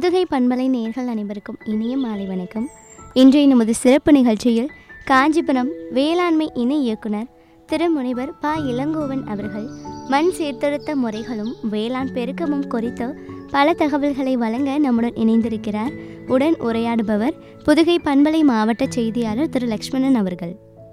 புதுகை பண்பலை நேர்கள் அனைவருக்கும் இனிய மாலை வணக்கம் இன்றைய நமது சிறப்பு நிகழ்ச்சியில் காஞ்சிபுரம் வேளாண்மை இணை இயக்குனர் திருமுனைவர் ப இளங்கோவன் அவர்கள் மண் சீர்திருத்த முறைகளும் வேளாண் பெருக்கமும் குறித்து பல தகவல்களை வழங்க நம்முடன் இணைந்திருக்கிறார் உடன் உரையாடுபவர் புதுகை பண்பலை மாவட்ட செய்தியாளர் திரு லக்ஷ்மணன் அவர்கள்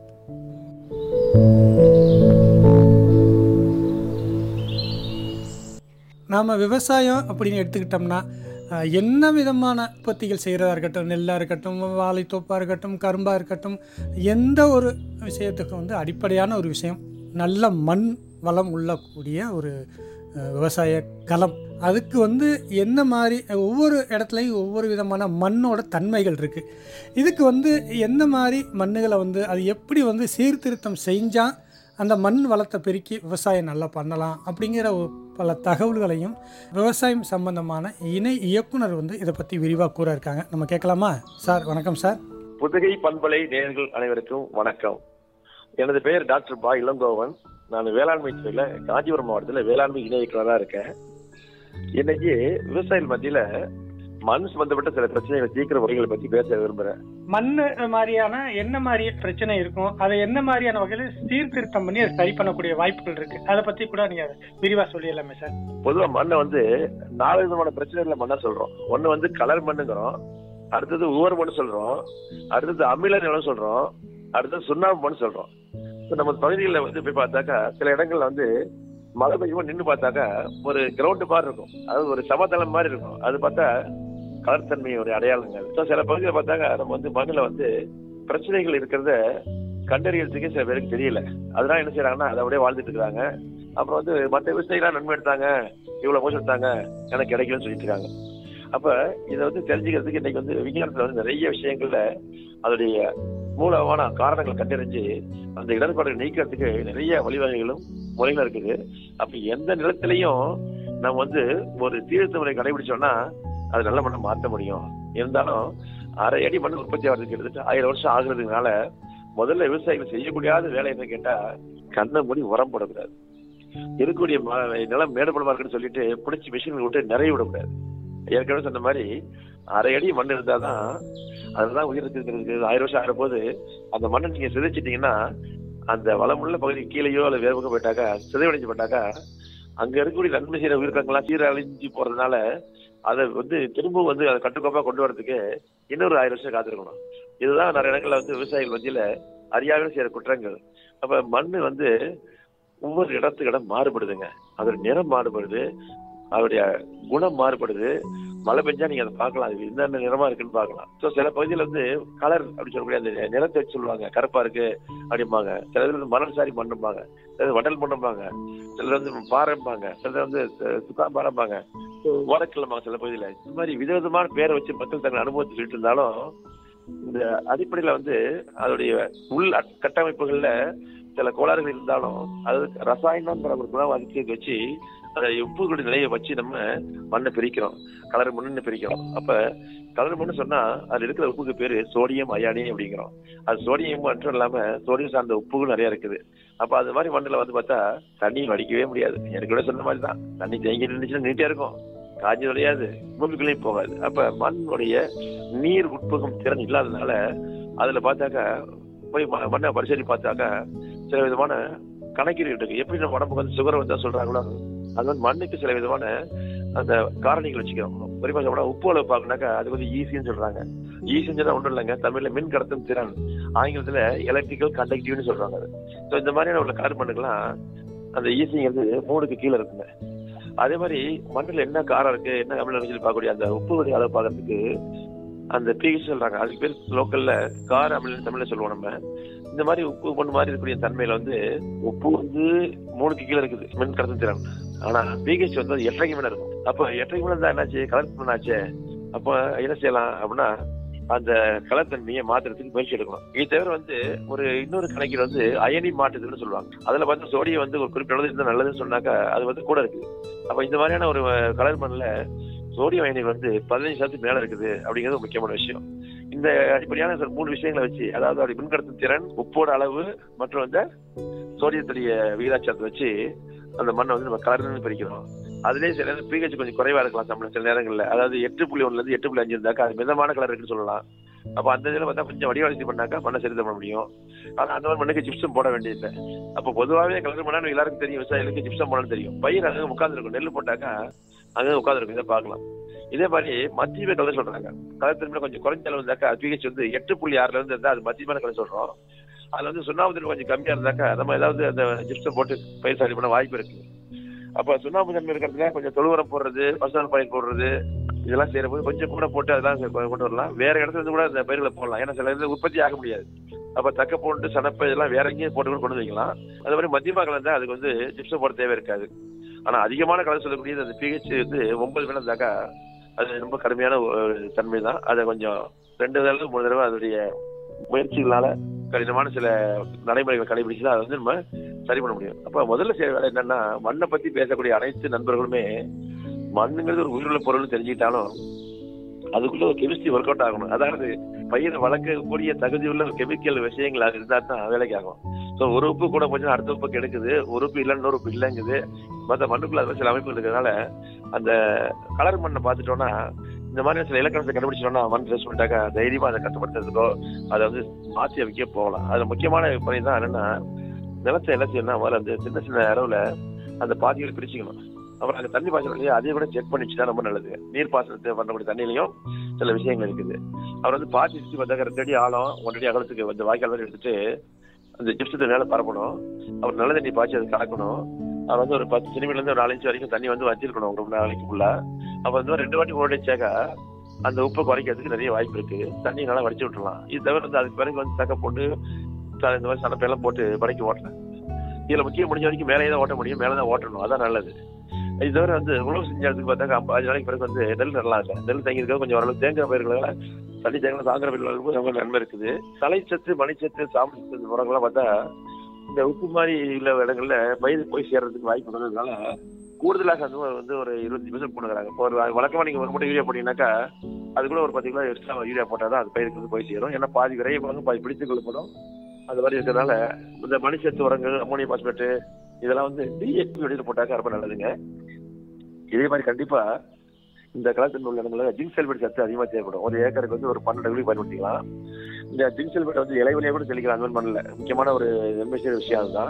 நாம் விவசாயம் அப்படின்னு எடுத்துக்கிட்டோம்னா அஹ், என்ன விதமான உற்பத்திகள் செய்கிறதா இருக்கட்டும் நெல்லாக இருக்கட்டும் வாழைத்தோப்பாக இருக்கட்டும் கரும்பாக இருக்கட்டும் எந்த ஒரு விஷயத்துக்கும் வந்து அடிப்படையான ஒரு விஷயம் நல்ல மண் வளம் உள்ளக்கூடிய ஒரு அஹ், விவசாய களம் அதுக்கு வந்து என்ன மாதிரி ஒவ்வொரு இடத்துலையும் ஒவ்வொரு விதமான மண்ணோட தன்மைகள் இருக்குது இதுக்கு வந்து எந்த மாதிரி மண்ணுகளை வந்து அது எப்படி வந்து சீர்திருத்தம் செஞ்சால் அந்த மண் வளத்தை பெருக்கி விவசாயம் நல்லா பண்ணலாம் அப்படிங்கிற ஒரு பல தகவல்களையும் விவசாயம் சம்பந்தமான இணை இயக்குனர் வந்து இதை பற்றி விரிவாக கூற இருக்காங்க நம்ம கேட்கலாமா சார் வணக்கம் சார் புதுகை பண்பலை நேயர்கள் அனைவருக்கும் வணக்கம் எனது பெயர் டாக்டர் பா இளங்கோவன் நான் வேளாண்மை துறையில காஞ்சிபுரம் மாவட்டத்தில் வேளாண்மை இணை இயக்குனராக இருக்கேன் இன்னைக்கு விவசாயிகள் மத்தியில மண் சம்பந்தப்பட்ட சில பிரச்சனைகளை தீர்க்கிற முறைகளை பத்தி பேச விரும்புறேன் மண் மாதிரியான என்ன மாதிரி பிரச்சனை இருக்கும் அதை என்ன மாதிரியான வகையில் சீர்திருத்தம் பண்ணி அதை சரி பண்ணக்கூடிய வாய்ப்புகள் இருக்கு அதை பற்றி கூட நீங்கள் விரிவாக சொல்லிடலாமே சார் பொதுவா மண்ணை வந்து நாலு விதமான பிரச்சனைகளை மண்ணா சொல்றோம் ஒண்ணு வந்து கலர் மண்ணுங்கிறோம் அடுத்தது உவர் மண் சொல்றோம் அடுத்தது அமில நிலம் சொல்றோம் அடுத்தது சுண்ணாம்பு மண் சொல்றோம் இப்ப நம்ம பகுதிகளில் வந்து போய் பார்த்தாக்கா சில இடங்கள்ல வந்து மழை பெய்யும் நின்று பார்த்தாக்கா ஒரு கிரவுண்டு மாதிரி இருக்கும் அது ஒரு சமதளம் மாதிரி இருக்கும் அது பார்த்தா கலர் தன்மையோட அடையாளங்கள் So, சில பகுதியில் பார்த்தாக்கா நம்ம வந்து மண்ணில் வந்து பிரச்சனைகள் இருக்கிறத கண்டறியறதுக்கே சில பேருக்கு தெரியல அதனால என்ன செய்யறாங்கன்னா அதை அப்படியே வாழ்ந்துட்டு இருக்காங்க அப்புறம் வந்து மற்ற விவசாயிகளாம் நன்மை எடுத்தாங்க இவ்வளவு மோசம் எடுத்தாங்க எனக்கு கிடைக்கலன்னு சொல்லிட்டு இருக்காங்க அப்ப இதை வந்து தெரிஞ்சுக்கிறதுக்கு இன்னைக்கு வந்து விஞ்ஞானத்துல வந்து நிறைய விஷயங்கள்ல அதோடைய மூலமான காரணங்களை கண்டறிஞ்சு அந்த இடர்பாடுகளை நீக்கிறதுக்கு நிறைய வழிவகைகளும் முறைகளும் இருக்குது அப்ப எந்த நிலத்திலையும் நம்ம வந்து ஒரு தீர்த்த முறை கடைபிடிச்சோம்னா அது நல்ல மண்ணை மாற்ற முடியும் இருந்தாலும் அரை அடி மண் உற்பத்தி ஆகிறதுக்கு கிட்டத்தட்ட ஆயிரம் வருஷம் ஆகுறதுனால முதல்ல விவசாயிகள் செய்யக்கூடியாத வேலை என்ன கேட்டா கண்ணை மூடி உரம் போடக்கூடாது இருக்கக்கூடிய ம- நிலம் மேடுபடமா இருக்குன்னு சொல்லிட்டு பிடிச்சி மிஷின் விட்டு நிறைய விடக்கூடாது ஏற்கனவே சொன்ன மாதிரி அரை அடி மண் இருந்தாதான் அதுதான் உயிர் இருக்கிறதுக்கு ஆயிரம் வருஷம் ஆகிற போது அந்த மண்ணை நீங்க சிதைச்சிட்டீங்கன்னா அந்த வளமுள்ள பகுதி கீழேயோ அல்லது வேறு பக்கம் போயிட்டாக்கா சிதைவடைஞ்சு போயிட்டாக்கா அங்க இருக்கக்கூடிய நன்மை செய்யற உயிரினங்கள்லாம் சீரழிஞ்சு போறதுனால அதை வந்து திரும்ப வந்து அதை கட்டுக்கோப்பா கொண்டு வரதுக்கு இன்னொரு ஆயிரம் வருஷம் காத்திருக்கணும் இதுதான் நிறைய இடங்கள்ல வந்து விவசாயிகள் மத்தியில அறியாமல் செய்யற குற்றங்கள் அப்ப மண்ணு வந்து ஒவ்வொரு இடத்துக்கு இடம் மாறுபடுதுங்க அதோட நிறம் மாறுபடுது அதோடைய குணம் மாறுபடுது மழை பெஞ்சா நீங்க அதை பார்க்கலாம் அது என்னென்ன நிறமா இருக்குன்னு பார்க்கலாம் ஸோ சில பகுதியில வந்து கலர் அப்படி சொல்லக்கூடிய அந்த நிறத்தை வச்சு சொல்லுவாங்க கருப்பா இருக்கு அப்படிம்பாங்க சில இதுல வந்து மணல் சாரி மண்ணும்பாங்க சிலது வடல் மண்ணும்பாங்க சிலர் வந்து பாறைம்பாங்க சிலர் வந்து சுத்தாம்பாரம்பாங்க ஓடக்கிழம்பாங்க சில பகுதியில இந்த மாதிரி விதவிதமான பேரை வச்சு மக்கள் தங்கள் அனுபவத்தை சொல்லிட்டு இருந்தாலும் இந்த அடிப்படையில வந்து அதோடைய உள் அட்- கட்டமைப்புகள்ல சில கோளாறுகள் இருந்தாலும் அது ரசாயனம்ங்கிற ஒரு குணம் அதுக்கு வச்சு அந்த உப்புகளுடைய நிலையை வச்சு நம்ம மண்ணை பிரிக்கிறோம் கலர் மண்ணுன்னு பிரிக்கிறோம் அப்ப கலர் மண்ணு சொன்னா அதுல இருக்கிற உப்புக்கு பேரு சோடியம் அயானி அப்படிங்கிறோம் அது சோடியம் மட்டும் இல்லாம சோடியம் சார்ந்த உப்புகள் நிறைய இருக்குது அப்ப அது மாதிரி மண்ணுல வந்து பார்த்தா தண்ணி வடிக்கவே முடியாது எனக்கு கூட சொன்ன மாதிரி தான் தண்ணி தேங்கி நின்றுச்சுன்னா நீட்டா இருக்கும் காஞ்சி விளையாது பூமிக்குள்ளேயும் போகாது அப்ப மண்ணுடைய நீர் உட்புகும் திறன் இல்லாததுனால அதுல பார்த்தாக்கா போய் ம- மண்ணை பரிசோதி பார்த்தாக்கா சில விதமான கணக்கீடு இருக்கு எப்படி நம்ம உடம்புக்கு வந்து சுகர் வந்தா சொல்றாங்களோ அது வந்து மண்ணுக்கு சில விதமான அந்த காரணிகள் வச்சுக்கிறோம் குறிப்பா சொல்ல உப்பு அளவு பார்க்கணாக்கா அது வந்து ஈஸின்னு சொல்றாங்க ஈஸின்னு ஒன்றும் இல்லைங்க தமிழ்ல மின் கடத்தும் திறன் ஆங்கிலத்துல எலக்ட்ரிக்கல் கண்டக்டிவ்னு சொல்றாங்க அது ஸோ இந்த மாதிரியான உள்ள கார்பனுக்கெல்லாம் அந்த ஈஸிங்கிறது மூணுக்கு கீழே இருக்குங்க அதே மாதிரி மண்ணில் என்ன காரம் இருக்கு என்ன அமிலம் இருக்குன்னு பார்க்கக்கூடிய அந்த உப்புடைய அளவு பார்க்கறதுக்கு அந்த பிஹெச் சொல்றாங்க அதுக்கு பேர் லோக்கல்ல கார அமிலம் தமிழ்ல சொல்லுவோம் நம்ம இந்த மாதிரி உப்பு மண் மாதிரி இருக்கக்கூடிய தன்மையில வந்து உப்பு வந்து மூணுக்கு கீழே இருக்குது மின் கடத்தும் திறன் ஆனா பிஹெச் வந்து அது எட்டரைக்கு மேல இருக்கும் அப்ப எட்டரைக்கு மேல இருந்தா என்னாச்சு கலர் பண்ணாச்சு அப்ப என்ன செய்யலாம் அப்படின்னா அந்த கலத்தன்மையை மாத்துறதுக்கு முயற்சி எடுக்கணும் இது தவிர வந்து ஒரு இன்னொரு கணக்கில் வந்து அயனி மாற்றுதுன்னு சொல்லுவாங்க அதுல பார்த்து சோடியம் வந்து ஒரு குறிப்பிட்ட அளவு இருந்தா நல்லதுன்னு சொன்னாக்கா அது வந்து கூட இருக்குது அப்ப இந்த மாதிரியான ஒரு கலர் மண்ணில் சோடியம் அயனிகள் வந்து பதினஞ்சு சதவீதம் மேல இருக்குது அப்படிங்கிறது ஒரு முக்கியமான விஷயம் இந்த அடிப்படையான சில மூணு விஷயங்களை வச்சு அதாவது அப்படி மின்கடத்தும் திறன் உப்போட அளவு மற்றும் அந்த சோடியத்துடைய விகிதாச்சாரத்தை வச்சு அந்த மண்ணை வந்து நம்ம கலர்னு பிரிக்கிறோம் அதுலயே சில நேரம் பிஹெச் கொஞ்சம் குறைவா இருக்கலாம் சம்பளம் சில நேரங்கள்ல அதாவது எட்டு புள்ளி ஒண்ணுல இருந்து எட்டு புள்ளி அஞ்சு இருந்தாக்கா அது மிதமான கலர் இருக்குன்னு சொல்லலாம் அப்ப அந்த இதுல பார்த்தா கொஞ்சம் வடிவாளி பண்ணாக்கா மண்ணை சரி பண்ண முடியும் ஆனா அந்த மாதிரி மண்ணுக்கு ஜிப்சம் போட வேண்டியதில்லை அப்போ பொதுவாகவே கலர் மண்ணா எல்லாருக்கும் தெரியும் விவசாயிகளுக்கு ஜிப்சம் போடணும்னு தெரியும் பயிர் அங்கே உட்காந்துருக்கும் நெல் போட்டாக்கா அங்கே உட்காந்துருக்கும் இதை பார்க்கலாம் இதே மாதிரி மத்தியமே கலர் சொல்றாங்க கலர் திரும்ப கொஞ்சம் குறைஞ்ச அளவு இருந்தாக்கா பிஹெச் வந்து எட்டு புள்ளி ஆறுல இருந்து இருந்தா அது மத்தியமான கலர் சொல்றோம் அதுல வந்து சுண்ணாம்பு தன்மை கொஞ்சம் கம்மியா இருந்தாக்கா நம்ம ஏதாவது அந்த ஜிப்சம் போட்டு பயிர் சரி பண்ண வாய்ப்பு இருக்கு அப்ப சுண்ணாம்பு தன்மை இருக்கிறதுல கொஞ்சம் தொழுவரம் போடுறது பசுநாள் பயிர் போடுறது இதெல்லாம் செய்யறபோது கொஞ்சம் கூட போட்டு அதெல்லாம் கொ- கொண்டு வரலாம் வேற இடத்துல இருந்து கூட அந்த பயிர்களை போடலாம் ஏன்னா சில இது உற்பத்தி ஆக முடியாது அப்ப தக்க போட்டு சனப்பை இதெல்லாம் வேற எங்கேயும் போட்டு கூட கொண்டு வந்து வைக்கலாம் அது மாதிரி மத்தியமா கலந்தா அதுக்கு வந்து ஜிப்சம் போட தேவை இருக்காது ஆனா அதிகமான கலர் சொல்லக்கூடியது அந்த பிஹெச் வந்து ஒன்பது மேல இருந்தாக்கா அது ரொம்ப கடுமையான ஒரு தன்மை தான் அதை கொஞ்சம் ரெண்டு தடவை மூணு தடவை அதனுடைய முயற்சிகளால கடினமான சில நடைமுறைகளை கடைபிடிச்சு தான் அதை வந்து நம்ம சரி பண்ண முடியும் அப்ப முதல்ல செய்ய வேலை என்னன்னா மண்ணை பத்தி பேசக்கூடிய அனைத்து நண்பர்களுமே மண்ணுங்கிறது ஒரு உயிருள்ள பொருள்னு தெரிஞ்சுக்கிட்டாலும் அதுக்குள்ள ஒரு கெமிஸ்ட்ரி ஒர்க் அவுட் ஆகணும் அதாவது பயிரை வளர்க்கக்கூடிய தகுதி உள்ள கெமிக்கல் விஷயங்கள் அது இருந்தா தான் வேலைக்கு ஆகும் ஸோ ஒரு உப்பு கூட கொஞ்சம் அடுத்த உப்பு கெடுக்குது ஒரு உப்பு இல்லை இன்னொரு உப்பு இல்லைங்குது மற்ற மண்ணுக்குள்ள அது மாதிரி சில அமைப்புகள் இருக்கிறதுனால அந்த கலர் மண்ணை பார்த்துட்டோம்னா இந்த மாதிரி சில இலக்கணத்தை கண்டுபிடிச்சிட்டோம்னா மண் ட்ரெஸ் பண்ணிட்டாக்கா தைரியமா அதை கட்டுப்படுத்துறதுக்கோ அதை வந்து மாற்றி வைக்க போகலாம் அதுல முக்கியமான பணி தான் என்னன்னா நிலத்தை என்ன செய்யணும்னா முதல்ல அந்த சின்ன சின்ன அளவுல அந்த பாதிகளை பிரிச்சுக்கணும் அப்புறம் அந்த தண்ணி பாய்ச்சல் இல்லையா அதையும் கூட செக் பண்ணி வச்சுட்டா ரொம்ப நல்லது நீர் பாசனத்தை பண்ணக்கூடிய தண்ணியிலையும் சில விஷயங்கள் இருக்குது அவர் வந்து பாத்தி சுற்றி பார்த்தாக்க ரெண்டு அடி ஆழம் ஒன்றடி அகலத்துக்கு வந்து வாய்க்கால் வரை எடுத்துட்டு அந்த ஜிப்சத்தை மேலே பரப்பணும் அவர் நல்ல தண்ணி பாய்ச்சி அதை கலக்கணும் அவர் வந்து ஒரு பத்து சென்டிமீட்டர்ல இருந்து ஒரு நாலு இன்ச் வரைக்கும் தண்ணி வந்து வச்சிருக்கணும் ரொம்ப நாளைக்கு ஃபுல்லா அப்ப வந்து ஒரு ரெண்டு வாட்டி ஓடிச்சாக்கா அந்த உப்பை குறைக்கிறதுக்கு நிறைய வாய்ப்பு இருக்கு தண்ணி நல்லா வடிச்சு விட்டுறலாம் இது தவிர வந்து அதுக்கு பிறகு வந்து தக்க போட்டு த- இந்த மாதிரி சனப்பெல்லாம் போட்டு படைக்க ஓட்டலாம் இதுல முக்கியம் முடிஞ்ச வரைக்கும் மேலே தான் ஓட்ட முடியும் மேலே தான் ஓட்டணும் அதான் நல்லது இது தவிர வந்து உழவு செஞ்ச இடத்துக்கு பார்த்தாக்கா ஐம்பது அஞ்சு நாளைக்கு பிறகு வந்து நெல் நடலாம் இல்லை நெல் தங்கி இருக்க கொஞ்சம் ஓரளவு தேங்காய் பயிர்களால தண்ணி தேங்காய் தாங்கிற பயிர்களுக்கு ரொம்ப நன்மை இருக்குது தலைச்சத்து மணிச்சத்து சாப்பிட சத்து உரங்கள்லாம் பார்த்தா இந்த உப்பு மாதிரி உள்ள இடங்கள்ல பயிர் போய் சேர்றதுக்கு வாய்ப்பு இருக்கிறதுனால கூடுதலாக வந்து ஒரு- வந்து ஒரு இருபத்தஞ்சு பர்சன்ட் போடுறாங்க இப்போ ஒரு வழக்கமா நீங்க ஒரு மூட்டை யூரியா போட்டீங்கன்னாக்கா அது கூட ஒரு பத்து கிலோ எக்ஸ்ட்ரா யூரியா போட்டால் தான் அது பயிருக்கு வந்து போய் சேரும் ஏன்னா பாதி விரைய போகும் பாதி பிடித்து கொள்ளப்படும் அது மாதிரி இருக்கிறதுனால இந்த மணிச்சத்து உரங்கள் அமோனியம் பாஸ்பேட்டு இதெல்லாம் வந்து டிஎஸ்பி வெளியில் போட்டாக்க ரொம்ப நல்லதுங்க இதே மாதிரி கண்டிப்பா இந்த கலாச்சாரம் உள்ள இடங்களில் ஜிங்க் செல்பேட் சத்து அதிகமாக தேவைப்படும் ஒரு ஏக்கருக்கு வந்து ஒரு பன்னெண்டு கிலோ பயன்படுத்திக்கலாம் இந்த ஜிங்க் செல்பேட் வந்து இலை வழியாக கூட தெளிக்கலாம் அந்த மாதிரி மண்ணில் முக்கியமான ஒரு நன்மை செய்கிற விஷயம் அதுதான்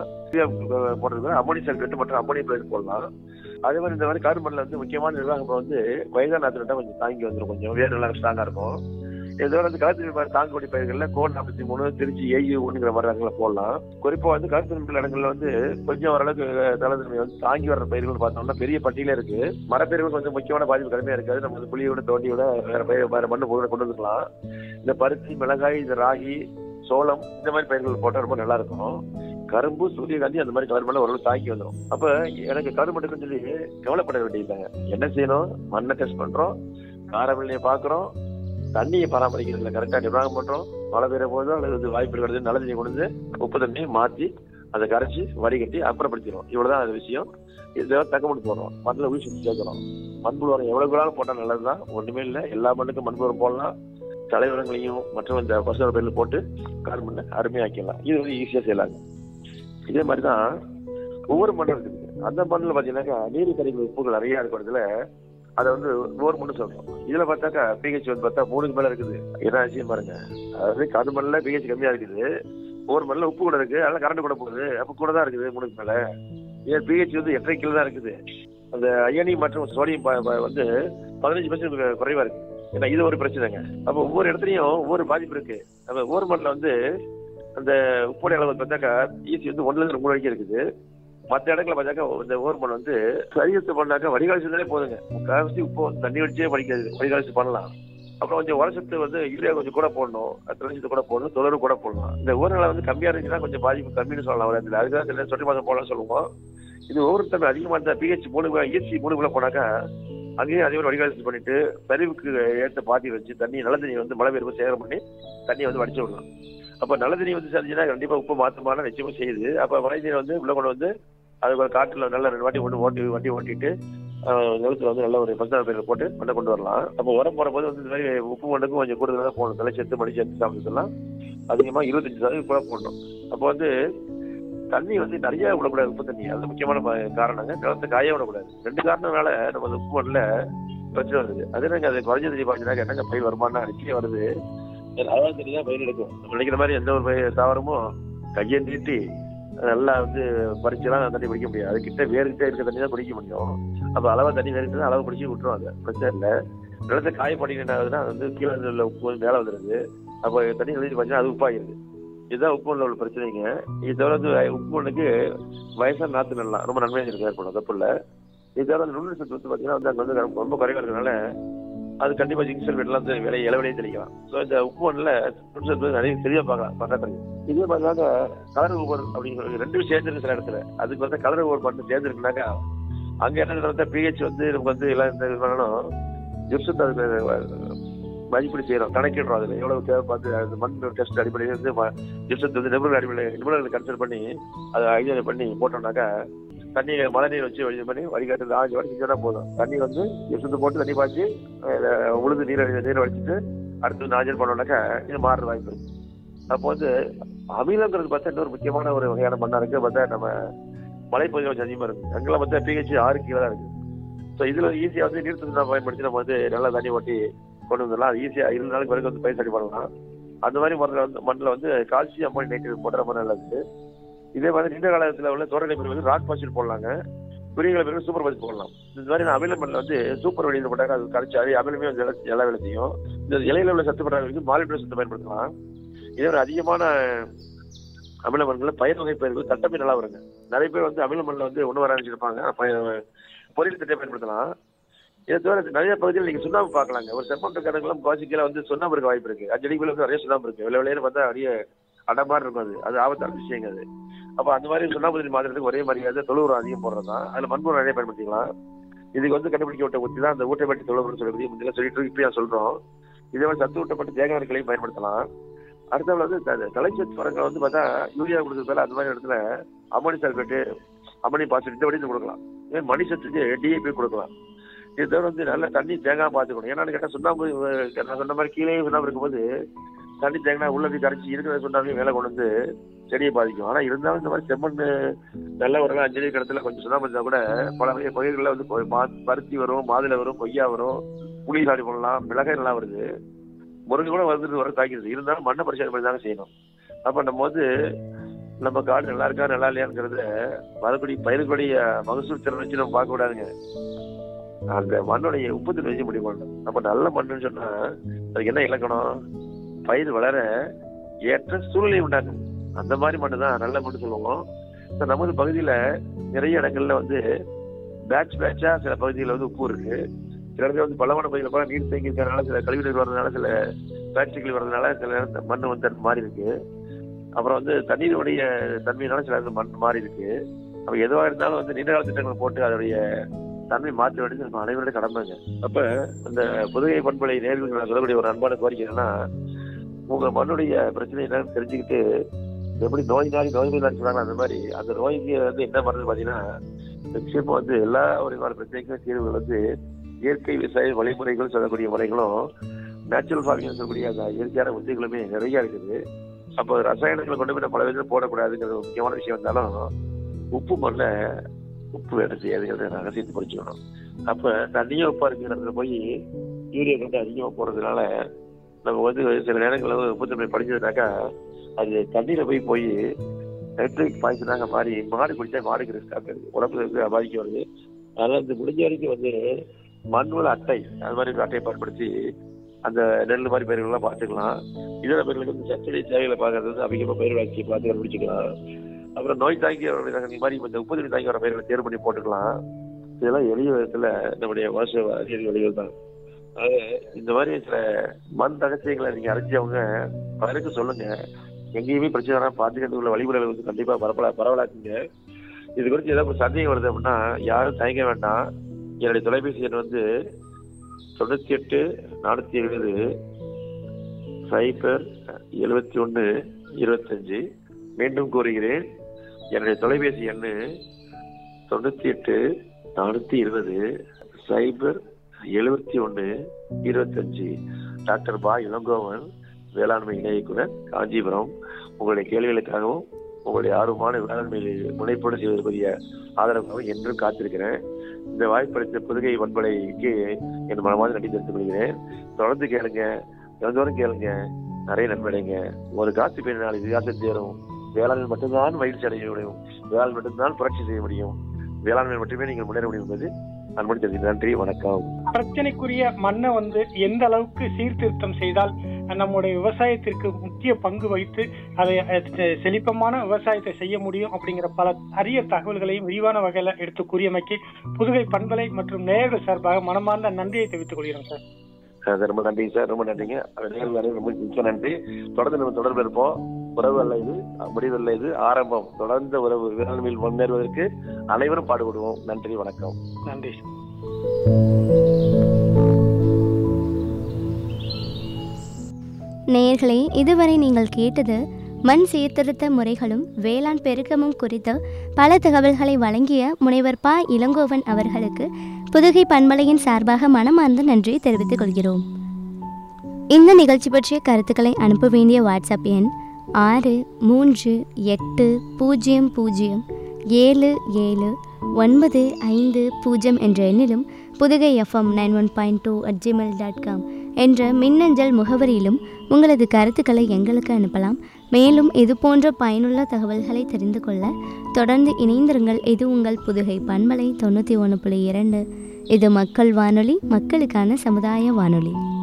போடுறது அமோனி சல்பேட் மற்றும் அமோனியம் பிளேட் போடலாம் அதே மாதிரி இந்த மாதிரி கார்பன் மண்ணில் வந்து முக்கியமான நிர்வாகம் வந்து வயதான நாட்டு கொஞ்சம் தாங்கி வந்துடும் கொஞ்சம் வேறு நல்லா ஸ்ட்ராங்காக இருக்கும் இதோட வந்து கருத்து மாதிரி தாங்கக்கூடிய பயிர்களில் கோட் நாற்பத்தி மூணு திருச்சி ஏயு ஒன்றுங்கிற மாதிரி இடங்களை போடலாம் குறிப்பா வந்து கருத்து நிமிட இடங்கள்ல வந்து கொஞ்சம் ஓரளவுக்கு தளத்தன்மை வந்து தாங்கி வர்ற பயிர்கள் பார்த்தோம்னா பெரிய பட்டியலே இருக்கு மரப்பயிர்கள் கொஞ்சம் முக்கியமான பாதிப்பு கடுமையா இருக்காது நம்ம வந்து புளியோட தோண்டியோட வேற பயிர் வேற மண்ணு போட கொண்டு வந்துக்கலாம் இந்த பருத்தி மிளகாய் இந்த ராகி சோளம் இந்த மாதிரி பயிர்கள் போட்டா ரொம்ப நல்லா இருக்கும் கரும்பு சூரியகாந்தி அந்த மாதிரி கலர் மண்ணை ஓரளவு தாக்கி வந்துடும் அப்ப எனக்கு கரும்பு எடுக்குன்னு சொல்லி கவலைப்பட வேண்டியதாங்க என்ன செய்யணும் மண்ணை டெஸ்ட் பண்றோம் காரவில்லையை பாக்குறோம் தண்ணியை பராமரிக்கிறதுல கரெக்டா நிர்வாகம் பண்றோம் மழை பெய்ய போதோ அல்லது வந்து வாய்ப்பு இருக்கிறது நல்ல தண்ணி கொண்டு வந்து உப்பு தண்ணியை மாத்தி அதை கரைச்சி வடிகட்டி அப்புறப்படுத்திடும் இவ்வளவுதான் அது விஷயம் இதை தக்கமுடி போடுறோம் மண்ணில் ஊசி சுற்றி சேர்க்கிறோம் மண்புழு உரம் எவ்வளவு கூட போட்டால் நல்லதுதான் ஒண்ணுமே இல்லை எல்லா மண்ணுக்கும் மண்புழு உரம் போடலாம் தலைவரங்களையும் மற்றும் இந்த பசுர பயிரில் போட்டு கார் மண்ணை அருமையாக்கிடலாம் இது வந்து ஈஸியாக செய்யலாங்க இதே மாதிரி தான் ஒவ்வொரு மண்ணும் இருக்குது அந்த மண்ணில் பார்த்தீங்கன்னாக்கா நீர் கரைகள் உப்புகள் நிறைய இருக்கிறதுல அதை வந்து ஒவ்வொரு மண்ணு சொல்றோம் இதுல பார்த்தாக்கா பிஹெச் வந்து பார்த்தா மூணுக்கு மேல இருக்குது என்ன ஆச்சுன்னு பாருங்க அதாவது கது மண்ணில் பிஹெச் கம்மியா இருக்குது ஒவ்வொரு மண்ணில் உப்பு கூட இருக்கு அதெல்லாம் கரண்ட் கூட போகுது அப்ப கூட தான் இருக்குது மூணுக்கு மேல ஏன் பிஹெச் வந்து எட்டரை கிலோ தான் இருக்குது அந்த அயனி மற்றும் சோடியம் ப- ப- வந்து பதினஞ்சு பர்சன்ட் குறைவா இருக்கு ஏன்னா இது ஒரு பிரச்சனைங்க அப்ப ஒவ்வொரு இடத்துலயும் ஒவ்வொரு பாதிப்பு இருக்கு அப்ப ஒவ்வொரு மண்ணில் வந்து அந்த உப்போட அளவு பார்த்தாக்கா ஈஸி வந்து ஒண்ணுல இருந்து மூணு வரைக்கும் இருக்குது மற்ற இடங்களை பார்த்தாக்கா இந்த ஓர் மண் வந்து சரியத்து பண்ணாக்கா வடிகால் செஞ்சாலே போதுங்க முக்கால்வாசி உப்பு வந்து தண்ணி வச்சே படிக்காது வடிகால் பண்ணலாம் அப்புறம் கொஞ்சம் உரசத்து வந்து யூரியா கொஞ்சம் கூட போடணும் தொழிற்சத்து கூட போடணும் தொழில் கூட போடணும் இந்த ஊரில் வந்து கம்மியா இருந்துச்சுன்னா கொஞ்சம் பாதிப்பு கம்மின்னு சொல்லலாம் ஒரு இடத்துல அதுக்காக சில சொட்டு மாதம் போடலாம் சொல்லுவோம் இது ஒவ்வொரு தன்மை அதிகமாக இருந்தால் பிஹெச் மூணு இஎஸ்சி மூணுக்குள்ள போனாக்கா அங்கேயும் அதே மாதிரி வடிகால் பண்ணிட்டு சரிவுக்கு ஏற்ற பாத்தி வச்சு தண்ணி நல்ல தண்ணி வந்து மழை பெய்யும் சேகரம் பண்ணி தண்ணியை வந்து வடிச்சு விடலாம் அப்போ நல்ல தண்ணி வந்து செஞ்சுன்னா கண்டிப்பாக உப்பு மாற்றமான நிச்சயமா செய்யுது அப்போ மழை நீரை வந்து உள்ள கொண்டு வந்து அது ஒரு காட்டுல நல்ல ரெண்டு வாட்டி ஒன்று ஓட்டி வண்டி ஓட்டிட்டு ஆஹ் நிலத்துல வந்து நல்ல ஒரு பசுதார பயிர் போட்டு மண்ணை கொண்டு வரலாம் அப்போ உரம் போடும்போது வந்து இந்த மாதிரி உப்பு மண்ணுக்கும் கொஞ்சம் கூடுதலாக போடணும் தலை சேர்த்து மணி சேர்த்து சாப்பிட்றதுலாம் அதிகமாக இருபத்தஞ்சு சதவீதம் கூட போடணும் அப்போ வந்து தண்ணி வந்து நிறைய விடக்கூடாது உப்பு தண்ணி அது முக்கியமான ப- காரணங்க நிலத்தை காய விடக்கூடாது ரெண்டு காரணம்னால நம்ம அந்த உப்பு மண்ணில் பிரச்சனை வருது அது என்னங்க அது குறைஞ்ச தண்ணி பார்த்தீங்கன்னா என்னங்க பயிர் வருமானம் அடிக்கடி வருது அளவாக தண்ணி தான் பயிர் எடுக்கும் நம்ம நினைக்கிற மாதிரி எந்த ஒரு பயிர் தாவரமும் கையை நீட்டி நல்லா வந்து பறிச்சுலாம் தண்ணி பிடிக்க முடியாது அதுக்கிட்ட வேறுகிட்ட இருக்க தண்ணி தான் பிடிக்க முடியும் அப்போ அளவா தண்ணி வேறுகிட்ட அளவு பிடிச்சி விட்டுருவாங்க பிரச்சனை இல்லை நிலத்தை காய பண்ணிட்டு என்ன ஆகுதுன்னா அது வந்து கீழே உள்ள உப்பு வந்து மேலே வந்துடுது அப்போ தண்ணி எழுதி பார்த்தீங்கன்னா அது உப்பாகிடுது இதுதான் உப்பு மண்ணில் உள்ள பிரச்சனைங்க இது தவிர வந்து உப்பு மண்ணுக்கு வயசான நாற்று நடலாம் ரொம்ப நன்மையாக இருக்கு ஏற்படும் தப்பு இல்லை இது தவிர அந்த நுண்ணு சத்து வந்து பார்த்தீங்கன்னா வந்து அங்கே வந்து ரொம்ப- ரொம்ப குறைவாக இருக்கனால அது கண்டிப்பாக ஜிங்க் சல்ஃபேட்லாம் வந்து விலை இளவிலையே தெளிக்கலாம் ஸோ இந்த உப்பு மண்ணில் நுண்ணு சத்து வந்து நிறைய தெளிவாக பார்க்கலாம் பக்கத்தில் இதே மாதிரி தாங்க கலர் ஊபர் அப்படிங்கிற ரெண்டு விஷயம் சேர்ந்துருக்கு சில இடத்துல அதுக்கு வந்து கலர் ஊபர் மட்டும் சேர்ந்துருக்குனாக்கா அங்கே என்ன நடந்தா பிஹெச் வந்து நமக்கு வந்து எல்லாம் இந்த இது பண்ணணும் ஜிப்சன் அதுக்கு மதிப்பீடு செய்யறோம் கணக்கிடுறோம் அதில் எவ்வளவு தேவை பார்த்து அந்த மண் டெஸ்ட் அடிப்படையில் வந்து ஜிப்சன் வந்து நிபுணர் அடிப்படையில் நிபுணர்களை கன்சல்ட் பண்ணி அதை ஐடியா பண்ணி போட்டோம்னாக்கா தண்ணி மழை நீர் வச்சு வழி பண்ணி வடிகாட்டு ஆஞ்சு வரை செஞ்சோன்னா போதும் தண்ணி வந்து ஜிப்சத்து போட்டு தண்ணி பாய்ச்சி அஹ், உழுது நீர் நீர் வடிச்சிட்டு அடுத்து நாஜல் பண்ணோம்னாக்கா இது மாறுற வாய்ப்பு இருக்கு அப்போ வந்து அமிலங்கிறது பார்த்தா இன்னொரு முக்கியமான ஒரு வகையான மண்ணா இருக்கு பார்த்தா நம்ம மலைப்பகுதியில் கொஞ்சம் அதிகமாக இருக்கு அங்கெல்லாம் பார்த்தா பிஹெச் ஆறு கீழே தான் இருக்கு ஸோ இதில் ஈஸியாக வந்து நீர் தண்ணி பயன்படுத்தி நம்ம வந்து நல்லா தண்ணி ஓட்டி கொண்டு வந்துடலாம் அது ஈஸியாக இருபது நாளைக்கு வரைக்கும் வந்து பயிர் சரி பண்ணலாம் அந்த மாதிரி மண்ணில் வந்து மண்ணில் வந்து கால்சியம் அம்மோனி நைட்ரேட் போடுற மாதிரி நல்லது இதே மாதிரி நீண்ட காலத்தில் உள்ள தோரணை பிரிவு வந்து ராக் பாசிட் போடலாங்க பெரிய பிரிவு சூப்பர் பாசிட் போடலாம் இந்த மாதிரி நான் அமில மண்ணில் வந்து சூப்பர் வெளியில் போட்டாங்க அது கரைச்சி அது அமிலமே வந்து இலை- எல்லா வேலை செய்யும் இந்த இலையில உள்ள சத்து படாத மாலிபிள சத்து பயன்படுத்தலாம் இதே ஒரு அதிகமான அமில மண்ணில் பயிர் வகை பயிர்கள் தட்டமே நல்லா வருங்க நிறைய பேர் வந்து அமில மண்ணில் வந்து ஒன்று வர நினைச்சிருப்பாங்க பயிர் பொரியல் திட்டம் பயன்படுத்தலாம் இதை தவிர நிறைய பகுதியில் நீங்கள் சுண்ணாம்பு பார்க்கலாங்க ஒரு செம்மண்ட கணக்கெல்லாம் பாசிக்கல வந்து சுண்ணாம்பு இருக்க வாய்ப்பு இருக்கு அஞ்சடிக்குள்ள வந்து நிறைய சுண்ணாம்பு இருக்கு விலை விலையில பார்த்தா நிறைய அடை மாதிரி இருக்கும் அது அது ஆபத்தான விஷயங்க அது அப்போ அந்த மாதிரி சுண்ணாம்பு தண்ணி மாத்திரத்துக்கு ஒரே மாதிரியாவது தொழு உரம் அதிகம் போடுறது தான் அதில் மண்புரம் நிறைய பயன்படுத்திக்கலாம் இதுக்கு வந்து கண்டுபிடிக்க விட்ட ஊற்றி தான் அந்த ஊட்டப்பட்டு தொழு உரம் சொல்லி முந்தைய சொல்லிட்டு இப்போ சொல்றோம் இதே மாதிரி சத்து ஊட்டப்பட்டு தேங்காய் எண்ணெய்களையும் பயன்படுத்தலாம் அடுத்தவங்க வந்து த- தலைச்சத்து மரங்களை வந்து பார்த்தா யூரியா கொடுக்குறது பதிலா அந்த மாதிரி இடத்துல அமோனி சல்பேட்டு அமோனி பாஸ்பேட் இந்த வடிவத்தில் கொடுக்கலாம் இதே மணி சத்துக்கு டிஏபி கொடுக்கலாம் இது தவிர வந்து நல்ல தண்ணி தேங்காய் பார்த்துக்கணும் ஏன்னு கேட்டால் சுண்ணாம்பு அஹ், நான் சொன்ன மாதிரி கீழே சுண்ணாம்பு இருக்கும்போது தண்ணி தேங்காய் உள்ள போய் கரைச்சி இருக்கிற சுண்ணாம்பையும் மேலே கொண்டு வந்து செடியை பாதிக்கும் ஆனால் இருந்தாலும் இந்த மாதிரி செம்மண் நல்ல ஒரு அஞ்சலி கிடத்துல கொஞ்சம் சுண்ணாம்பு இருந்தால் கூட பல வகை பயிர்களில் வந்து கொ- மா- பருத்தி வரும் மாதுளை வரும் கொய்யா வரும் புளி சாடி போடலாம் மிளகாய் நல்லா வருது முருங்கை கூட வந்துட்டு வர தாக்கிடுது இருந்தாலும் மண்ணை பரிசோதனை பண்ணி தாங்க செய்யணும் அப்போ நம்ம வந்து நம்ம காடு நல்லா இருக்கா நல்லா இல்லையாங்கிறத வரக்கூடிய பயிர்களுடைய மகசூல் திறன் வச்சு நம்ம பார்க்க கூடாதுங்க அந்த மண்ணுடைய உப்புத்தன்மை வச்சு முடிவு பண்ணணும் அப்ப நல்ல மண்ணுன்னு சொன்னா அதுக்கு என்ன இலக்கணம் பயிர் வளர ஏற்ற சூழ்நிலை உண்டாக்கும் அந்த மாதிரி மண்ணு தான் நல்ல மண்ணு சொல்லுவோம் இப்ப நமது பகுதியில நிறைய இடங்கள்ல வந்து பேட்ச் பேட்சா சில பகுதிகளில் வந்து உப்பு இருக்கு சில இடத்துல வந்து பலமான பகுதியில் கூட நீர் தேங்கி இருக்கிறதுனால சில கழிவுநீர் வர்றதுனால சில ஃபேக்டரிகள் வர்றதுனால சில நேரம் மண் வந்து தன்மை மாறி இருக்கு அப்புறம் வந்து தண்ணீருடைய தன்மையினால சில இடத்துல மண் மாறி இருக்கு அப்ப எதுவாக இருந்தாலும் வந்து நீண்ட கால திட்டங்களை போட்டு அதோடைய தன்மை மாற்ற வேண்டியது நம்ம அனைவருடைய கடமைங்க அப்ப அந்த புதுகை பண்பலை நேர்களுக்கு நான் சொல்லக்கூடிய ஒரு அன்பான கோரிக்கை என்னன்னா உங்க மண்ணுடைய பிரச்சனை என்னன்னு தெரிஞ்சுக்கிட்டு எப்படி நோய் நாடி நோய் நோய் சொல்றாங்க அந்த மாதிரி அந்த நோய்க்கு வந்து என்ன மருந்து பாத்தீங்கன்னா நிச்சயமா வந்து எல்லா ஒரு பிரச்சனைக்கும் தீர்வுகள் வந்து இயற்கை விவசாய வழிமுறைகள் சொல்லக்கூடிய முறைகளும் நேச்சுரல் ஃபார்மிங் சொல்லக்கூடிய அந்த இயற்கையான உத்திகளுமே நிறைய இருக்குது அப்போ ரசாயனங்களை கொண்டு போய் நம்ம பல விதத்தில் போடக்கூடாதுங்கிற ஒரு முக்கியமான விஷயம் இருந்தாலும் உப்பு மண்ணில் உப்பு வேலை செய்யாதுங்கிறத நாங்கள் சேர்த்து புரிஞ்சுக்கணும் அப்போ தண்ணியும் உப்பா இருக்கிற இடத்துல போய் யூரியா கண்டு அதிகமாக போடுறதுனால நம்ம வந்து சில நேரங்களில் வந்து உப்புத்தன்மை படிச்சதுனாக்கா அது தண்ணியில் போய் போய் நைட்ரிக் பாய்ச்சனாக மாறி மாடு குடிச்சா மாடுக்கு ரிஸ்க் ஆகுது உடம்புக்கு பாதிக்க வருது அதனால இந்த முடிஞ்ச வரைக்கும் வந்து மண்வள அட்டை அது மாதிரி ஒரு அட்டையை பயன்படுத்தி அந்த நெல் மாதிரி பயிர்கள்லாம் பார்த்துக்கலாம் இதர பயிர்களுக்கு வந்து சத்துடைய தேவைகளை பார்க்கறது வந்து அதிகமாக பயிர் வளர்ச்சி பார்த்து கண்டுபிடிச்சிக்கலாம் அப்புறம் நோய் தாங்கி வர இந்த மாதிரி இந்த உப்பு தண்ணி தாங்கி வர பயிர்களை தேர்வு பண்ணி போட்டுக்கலாம் இதெல்லாம் எளிய விதத்தில் நம்முடைய வாச அறிவியல் வழிகள் தான் ஆக இந்த மாதிரி சில மண் ரகசியங்களை நீங்க அறிஞ்சவங்க பலருக்கு சொல்லுங்க எங்கேயுமே பிரச்சனை வராம பார்த்துக்கிறது உள்ள வழிமுறைகள் வந்து கண்டிப்பா பரவலா பரவலாக்குங்க இது குறித்து ஏதாவது ஒரு சந்தேகம் வருது அப்படின்னா யாரும் தயங்க வேண்டாம் என்னுடைய தொலைபேசி எண் வந்து தொண்ணூத்தி எட்டு நானூத்தி எழுபது சைபர் எழுபத்தி ஒன்று இருபத்தஞ்சு மீண்டும் கூறுகிறேன் என்னுடைய தொலைபேசி எண்ணு தொண்ணூத்தி எட்டு நானூத்தி இருபது சைபர் எழுபத்தி ஒன்று இருபத்தஞ்சு டாக்டர் பா இளங்கோவன் வேளாண்மை இணை இயக்குனர் காஞ்சிபுரம் உங்களுடைய கேள்விகளுக்காகவும் உங்களுடைய ஆர்வமான வேளாண்மையில் முனைப்போடு செய்வதற்குரிய ஆதரவாக என்றும் காத்திருக்கிறேன் இந்த வாய்ப்பளித்த புதுகை பண்பலைக்கு என் மனமாவது நன்றி தெரிவித்துக் கொள்கிறேன் தொடர்ந்து கேளுங்க தினந்தோறும் கேளுங்க நிறைய நன்மையடைங்க ஒரு காசு பேரினால் விகாசம் சேரும் வேளாண்மை மட்டும்தான் மகிழ்ச்சி அடைய முடியும் வேளாண் மட்டும்தான் புரட்சி செய்ய முடியும் வேளாண்மை மட்டுமே நீங்கள் முன்னேற முடியும் என்பது அன்பு தெரிவித்து நன்றி வணக்கம் பிரச்சனைக்குரிய மண்ணை வந்து எந்த அளவுக்கு சீர்திருத்தம் செய்தால் நம்முடைய விவசாயத்திற்கு முக்கிய பங்கு வகித்து அதை அஹ், செ- செழிப்பமான விவசாயத்தை செய்ய முடியும் அப்படிங்கிற பல அரிய தகவல்களையும் விரிவான வகையில் எடுத்து கூறியமைக்கு புதுகை பண்பலை மற்றும் நேயர்கள் சார்பாக மனமார்ந்த நன்றியை தெரிவித்துக் கொள்கிறோம் சார் அது ரொம்ப நன்றி சார் ரொம்ப நன்றிங்க அது நேயர்கள் அனைவரும் ரொம்ப மிக்க நன்றி தொடர்ந்து நம்ம தொடர்பு இருப்போம் உறவு அல்ல இது முடிவல்ல இது ஆரம்பம் தொடர்ந்த உறவு வேளாண்மையில் முன்னேறுவதற்கு அனைவரும் பாடுபடுவோம் நன்றி வணக்கம் நன்றி சார் நேயர்களே இதுவரை நீங்கள் கேட்டது மண் சீர்திருத்த முறைகளும் வேளாண் பெருக்கமும் குறித்த பல தகவல்களை வழங்கிய முனைவர் ப இளங்கோவன் அவர்களுக்கு புதுகை பண்பலையின் சார்பாக மனமார்ந்த நன்றியை தெரிவித்துக் கொள்கிறோம் இந்த நிகழ்ச்சி பற்றிய கருத்துக்களை அனுப்ப வேண்டிய வாட்ஸ்அப் எண் ஆறு மூன்று எட்டு பூஜ்ஜியம் பூஜ்ஜியம் ஏழு ஏழு ஒன்பது ஐந்து பூஜ்ஜியம் என்ற எண்ணிலும் Pudhugai FM nine one point two at Gmail dot com என்ற மின்னஞ்சல் முகவரியிலும் உங்களது கருத்துக்களை எங்களுக்கு அனுப்பலாம் மேலும் இது போன்ற பயனுள்ள தகவல்களை தெரிந்து கொள்ள தொடர்ந்து இணைந்திருங்கள் இது உங்கள் புதுகை பண்பலை தொண்ணூற்றி ஒன்று புள்ளி இரண்டு இது மக்கள் வானொலி மக்களுக்கான சமுதாய வானொலி